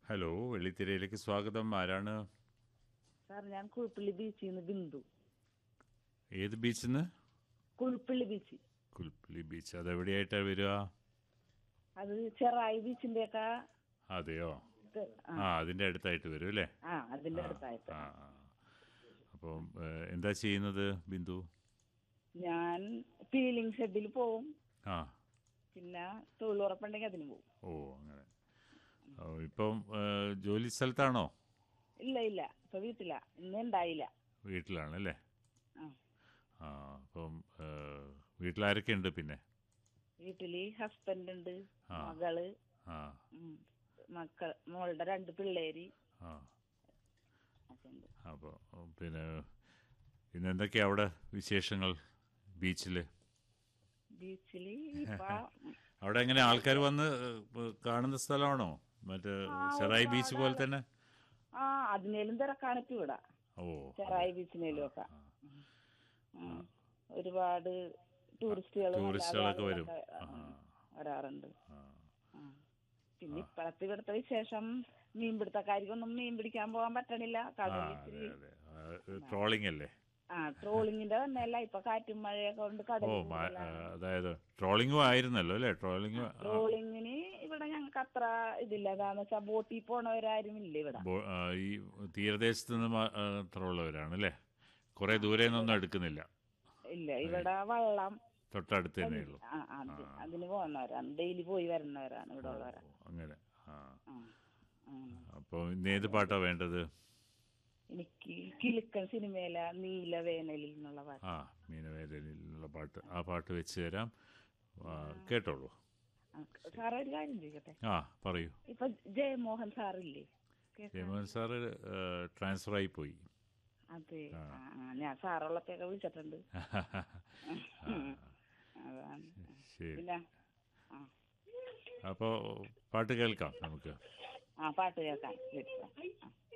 Hello വെള്ളിത്തിരയിലേക്ക് സ്വാഗതം ആരാണ് sir ഞാൻ കുഴുപ്പള്ളി ബീച്ചിൽ നിന്ന് ബിന്ദു ഏത് ബീച്ചിൽ നിന്ന് കുഴുപ്പള്ളി ബീച്ച് കുൽപ്പള്ളി ബീച്ച് അതെവിടെയായിട്ടാണ് വരിക അത് ചെറായി ബീച്ചിന്റെ ഒക്കെ അതെയോ ഇത്, ആ, ആ അതിൻ്റെ അടുത്തായിട്ട് വരും അല്ലേ ആ അതിന്റെ അടുത്തായിട്ട് ആ ആ. അപ്പം ഏഹ്, എന്താ ചെയ്യുന്നത് ബിന്ദു ഞാൻ ഫീലിംഗ് ഷെഡിൽ പോവും ആ പിന്നെ തൊഴിലുറപ്പുണ്ടെങ്കിൽ അതിന് പോവും ഓ അങ്ങനെ ഓ, ഇപ്പം ഏഹ്, ജോലി സ്ഥലത്താണോ ഇല്ല ഇല്ല ഇപ്പൊ വീട്ടില ഇന്ന് ഉണ്ടായില്ല വീട്ടിലാണ് അല്ലേ ആ ആ അപ്പം ഏഹ്, വീട്ടിലാരൊക്കെ ഉണ്ട് പിന്നെ വീട്ടില് ഹസ്ബൻഡ് ഉണ്ട് ആ. മകള് ആ ഉം, മക്കൾ മോളുടെ രണ്ട് പിള്ളേര് ആ ഒക്കെ ഉണ്ട് അപ്പോൾ പിന്നെ ഇന്ന് എന്തൊക്കെയാ അവിടെ വിശേഷങ്ങൾ ബീച്ചിൽ ബീച്ചില് ഇപ്പൊ അവിടെ എങ്ങനെ ആൾക്കാർ വന്ന് ഏഹ്, കാണുന്ന സ്ഥലമാണോ മറ്റേ ചെറായി ബീച്ച് പോലെ തന്നെ ആ അതിനേലും തിരക്കാണ് ഇപ്പൊ ഇവിടെ ഓ ചെറായി ബീച്ചിനേലും ഒക്കെ ഉം. ഒരുപാട് ടൂറിസ്റ്റുകൾ ടൂറിസ്റ്റുകളൊക്കെ വരും ആ, വരാറുണ്ട് ആ. ആ. പിന്നെ ഇപ്പോഴത്തെ ഇവിടുത്തെ വിശേഷം മീൻപിടുത്തക്കാർക്കൊന്നും മീൻ പിടിക്കാൻ പോകാൻ പറ്റണില്ല ആ കടലിൽ അതെ ഇച്ചിരി അതെ ട്രോളിംഗ് അല്ലേ ആ ട്രോളിങ്ങിന്റെ തന്നെയല്ല ഇപ്പൊ കാറ്റും മഴയൊക്കെ കൊണ്ട് ഓ കടലിൽ മ- ആ, അതായത് ട്രോളിങ്ങും ആയിരുന്നല്ലോ അല്ലേ ട്രോളിങ് ട്രോളിങ്ങിന് ഇവിടെ ഞങ്ങൾക്ക് അത്ര ഇതില്ല എന്താന്ന് വെച്ചാൽ ബോട്ടിൽ പോണവരാരും ഇല്ല ഇവിടെ ഈ തീരദേശത്ത് നിന്ന് മാത്രമുള്ളവരാണ് അല്ലേ കുറേ ദൂരെ നിന്നൊന്നും എടുക്കുന്നില്ല ഇല്ല ഇവിടെ വള്ളം തൊട്ടടുത്ത് തന്നെ ഉള്ളൂ ആ അത് അതിന് പോകുന്നവരാണ് ഡെയിലി പോയി വരുന്നവരാണ് ഇവിടെ ഉള്ളവരാണ് ഓ, അങ്ങനെ ആ ആ. ആ. അപ്പോൾ ഇന്ന് ഏത് പാട്ടാ വേണ്ടത് എനിക്ക് കിലുക്കൻ സിനിമയിലെ നീലവേനലിൽ എന്നുള്ള പാട്ട് ആ മീനവേദനയിലുള്ള പാട്ട് ആ പാട്ട് വെച്ച് തരാം ആ, കേട്ടോളൂ ആ, സാറേ ഒരു കാര്യം ചോദിക്കട്ടെ ആ പറയൂ ഇപ്പൊ ജയമോഹൻ സാറില്ലേ കേ- ജയമോഹൻ സാറ് ട്രാൻസ്ഫർ ആയി പോയി അതെ ആ, ആ, ഞാൻ സാറുള്ളപ്പൊക്കെ വിളിച്ചിട്ടുണ്ട് അതാണ് ശരി പിന്നെ ആ അപ്പോൾ പാട്ട് കേൾക്കാം നമുക്ക് ആ പാട്ട് കേൾക്കാൻ വിളിച്ചതാ. ആ